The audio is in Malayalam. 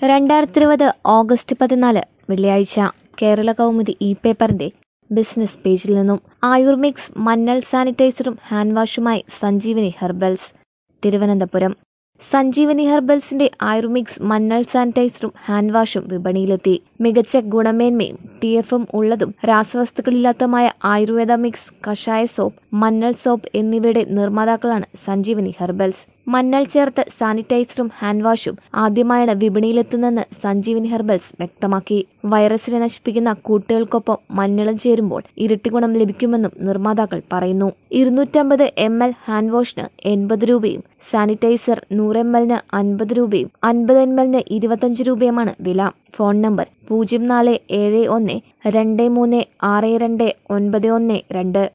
രണ്ടായിരത്തി ഇരുപത് ഓഗസ്റ്റ് പതിനാല് വെള്ളിയാഴ്ച കേരള കൗമുദി ഇ പേപ്പറിന്റെ ബിസിനസ് പേജിൽ നിന്നും ആയുർമിക്സ് മഞ്ഞൾ സാനിറ്റൈസറും ഹാൻഡ് വാഷുമായി സഞ്ജീവനി ഹെർബൽസ് തിരുവനന്തപുരം സഞ്ജീവനി ഹെർബൽസിന്റെ ആയുർമിക്സ് മഞ്ഞൾ സാനിറ്റൈസറും ഹാൻഡ് വാഷും വിപണിയിലെത്തി മികച്ച ഗുണമേന്മയും ടി എഫും ഉള്ളതും രാസവസ്തുക്കളില്ലാത്തതുമായ ആയുർവേദ മിക്സ് കഷായ സോപ്പ് മഞ്ഞൾ സോപ്പ് എന്നിവയുടെ നിർമ്മാതാക്കളാണ് സഞ്ജീവനി ഹെർബൽസ് മഞ്ഞൾ ചേർത്ത് സാനിറ്റൈസറും ഹാൻഡ് വാഷും ആദ്യമായാണ് വിപണിയിലെത്തുന്നതെന്ന് സഞ്ജീവനി ഹെർബൽസ് വ്യക്തമാക്കി വൈറസിനെ നശിപ്പിക്കുന്ന കൂട്ടുകൾക്കൊപ്പം മഞ്ഞളും ചേരുമ്പോൾ ഇരട്ടി ഗുണം ലഭിക്കുമെന്നും നിർമ്മാതാക്കൾ പറയുന്നു ഇരുന്നൂറ്റമ്പത് എം എൽ ഹാൻഡ് വാഷിന് എൺപത് രൂപയും സാനിറ്റൈസർ നൂറ് എം എല്ലിന് അൻപത് രൂപയും അൻപത് എം എല്ലിന് ഇരുപത്തഞ്ച് രൂപയുമാണ് വില ഫോൺ നമ്പർ പൂജ്യം നാല് ഏഴ് ഒന്ന് രണ്ട് മൂന്ന് ആറ് രണ്ട് ഒൻപത് ഒന്ന് രണ്ട്